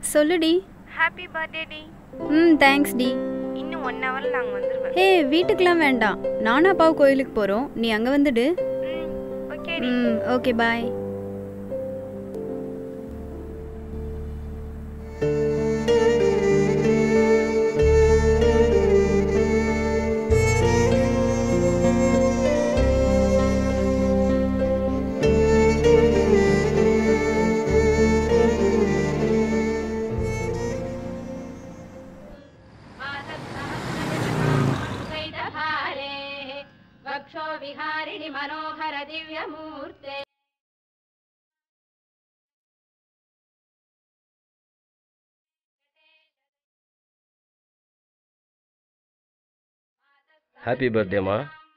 சொல்லுடி happy birthday டி ம் தேங்க்ஸ் டி இன்னும் ஒன் ஹவரில் நாங்கள் வந்துடுவேன் ஹே வீட்டுக்கெலாம் வேண்டாம் நானும் அப்பாவும் கோயிலுக்கு போகிறோம் நீ அங்கே வந்துடு ம் ஓகே டி ம் ஓகே பாய் वक्षो विहारिणि मनोहर दिव्यमूर्ते ஹாப்பி பர்த்டேம்மா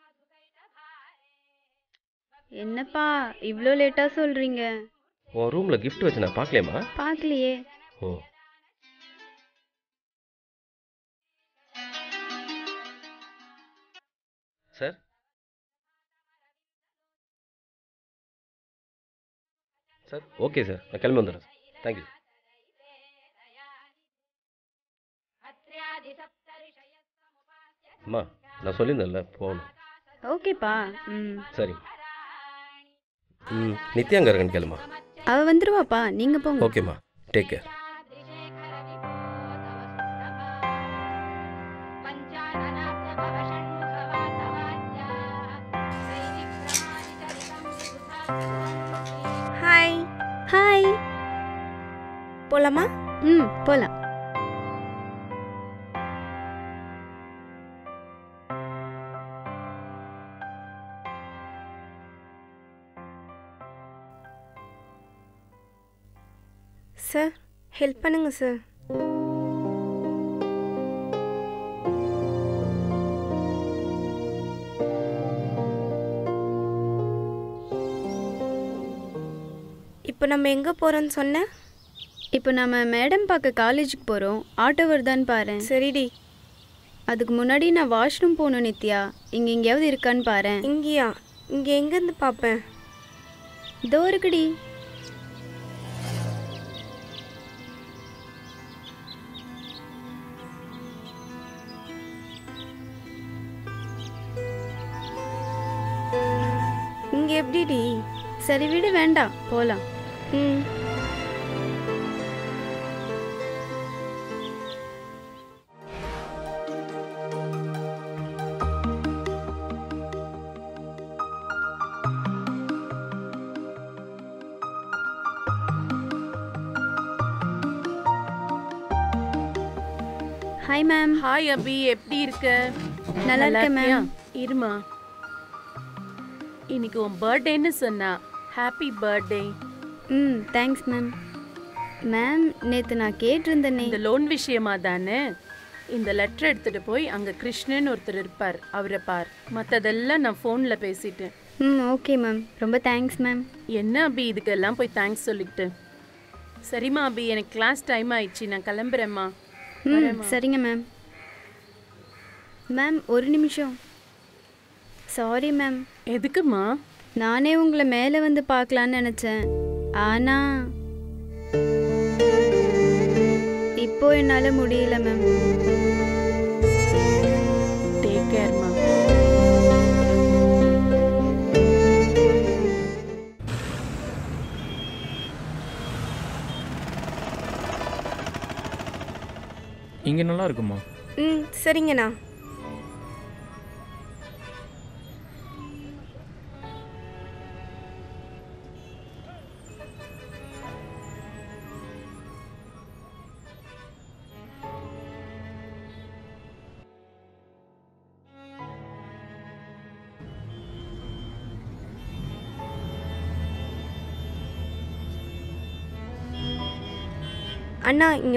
என்னப்பா இவ்வளோ லேட்டாக சொல்கிறீங்க உன் ரூமில் gift வச்சு நான் பார்க்கலையம்மா பார்க்கலையே ஓ சார் சார் ஓகே சார் நான் கிளம்பி வந்துடுறேன் சார் தேங்க்யூ அம்மா நான் சொல்லியிருந்தேன்ல போகணும் ஓகேப்பா ம் சரி ம் நித்யா அங்கே இருக்கேன்னு கேளுமா அவள் வந்துடுவாப்பா நீங்கள் போங்க ஓகேம்மா டேக் கேர் ஹாய் ஹாய் போலாமா ம் போகலாம் சார் ஹெல்ப் பண்ணுங்க சார் இப்போ நம்ம எங்கே போகிறோன்னு சொன்ன இப்போ நம்ம மேடம் பார்க்க காலேஜுக்கு போகிறோம் ஆட்டோ வருதான்னு பாரு சரிடி அதுக்கு முன்னாடி நான் வாஷ்ரூம் போகணும் நித்யா இங்கே எங்கேயாவது இருக்கான்னு பாரு இங்கேயா இங்கே எங்கேருந்து பார்ப்பேன் இதோ இருக்குடி இங்கே எப்படிடி சரி விடு வேண்டாம் போகலாம் ம் ஹாய் மேம் ஹாய் அபி எப்படி இருக்க நல்லா இருக்கேன் இருக்கியா? மேம் இருமா இன்னைக்கு உன் பர்த்டேன்னு சொன்னா ஹாப்பி பர்த்டே ம் தேங்க்ஸ் மேம் மேம் நேற்று நான் கேட்டிருந்தேனே இந்த லோன் விஷயமா தானே இந்த லெட்டர் எடுத்துட்டு போய் அங்க கிருஷ்ணன் ஒருத்தர் இருப்பார் அவரை பார் மத்ததெல்லாம் நான் ஃபோன்ல பேசிட்டேன் ம் ஓகே மேம் ரொம்ப தேங்க்ஸ் மேம் என்ன அபி இதுக்கெல்லாம் போய் தேங்க்ஸ் சொல்லிக்கிட்டு சரிம்மா அபி எனக்கு கிளாஸ் டைம் ஆயிடுச்சு நான் கிளம்புறேம்மா ம் சரிங்க மேம் மேம் ஒரு நிமிஷம் சாரி மேம் எதுக்குமா நானே உங்களை மேலே வந்து பார்க்கலான்னு நினச்சேன் ஆனா இப்போ என்னால் முடியல மேம் டேக் கேர்மா இங்கே நல்லா இருக்குமா ம் சரிங்கண்ணா அண்ணா இங்கே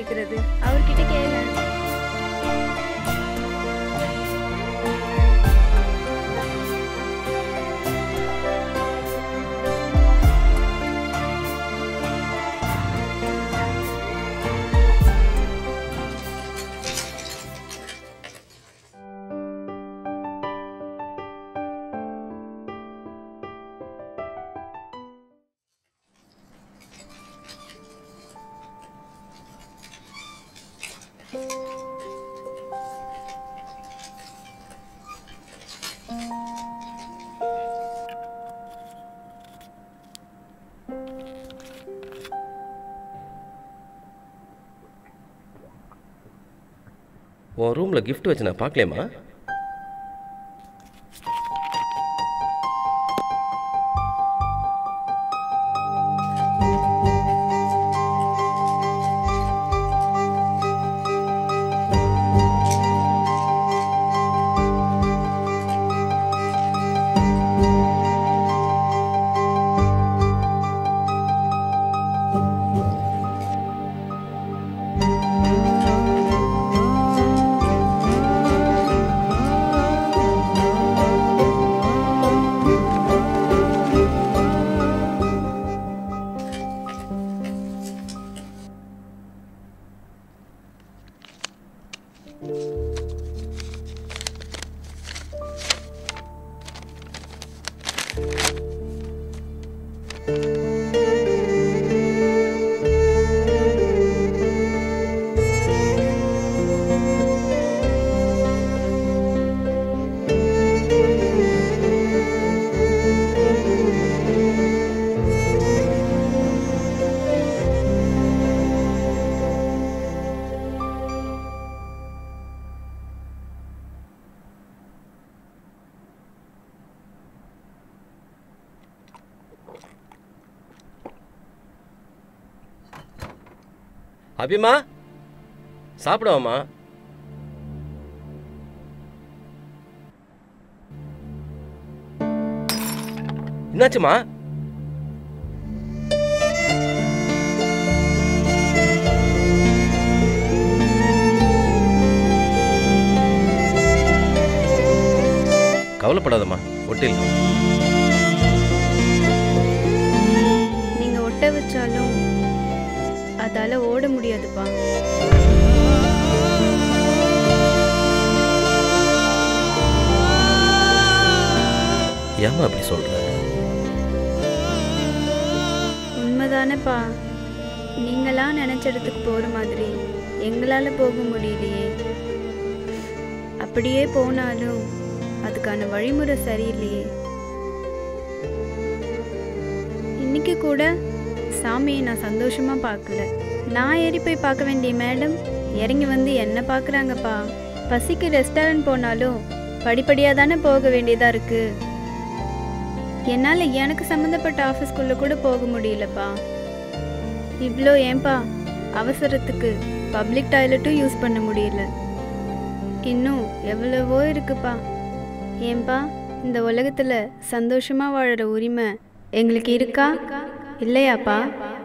கேட்கறது அவர்கிட்ட கேள உன் ரூமில் gift வச்சு நான் பார்க்கலையம்மா அபிமா சாப்பிடுவாம்மா என்னாச்சுமா கவலைப்படாதம்மா ஒட்டில் நீங்க ஒட்ட வச்சாலும் அதால ஓட முடியாதுப்பா ஏம்மா அப்படி சொல்ற உண்மைதானேப்பா நீங்களா நினைச்ச இடத்துக்கு போற மாதிரி எங்களால போக முடியலையே அப்படியே போனாலும் அதுக்கான வழிமுறை சரியில்லையே இன்னைக்கு கூட சாமியை நான் சந்தோஷமா பார்க்கல நான் ஏறி போய் பார்க்க வேண்டிய மேடம் இறங்கி வந்து என்ன பார்க்குறாங்கப்பா பசிக்கு ரெஸ்டாரண்ட் போனாலும் படிப்படியாக தானே போக வேண்டியதாக இருக்கு என்னால் எனக்கு சம்மந்தப்பட்ட ஆஃபீஸ்க்குள்ளே கூட போக முடியலப்பா இவ்வளோ ஏன்பா அவசரத்துக்கு பப்ளிக் டாய்லெட்டும் யூஸ் பண்ண முடியல இன்னும் எவ்வளவோ இருக்குப்பா ஏன்பா இந்த உலகத்தில் சந்தோஷமாக வாழற உரிமை எங்களுக்கு இருக்கா இல்லையாப்பா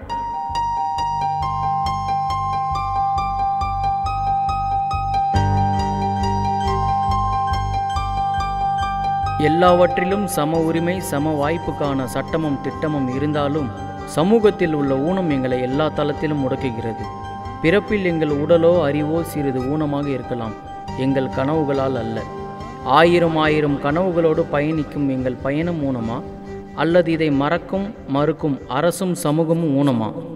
எல்லாவற்றிலும் சம உரிமை சம வாய்ப்புக்கான சட்டமும் திட்டமும் இருந்தாலும் சமூகத்தில் உள்ள ஊனம் எங்களை எல்லா தளத்திலும் முடக்குகிறது பிறப்பில் எங்கள் உடலோ அறிவோ சிறிது ஊனமாக இருக்கலாம் எங்கள் கனவுகளால் அல்ல ஆயிரம் ஆயிரம் கனவுகளோடு பயணிக்கும் எங்கள் பயணம் ஊனமா அல்லது இதை மறக்கும் மறுக்கும் அரசும் சமூகமும் ஊனமா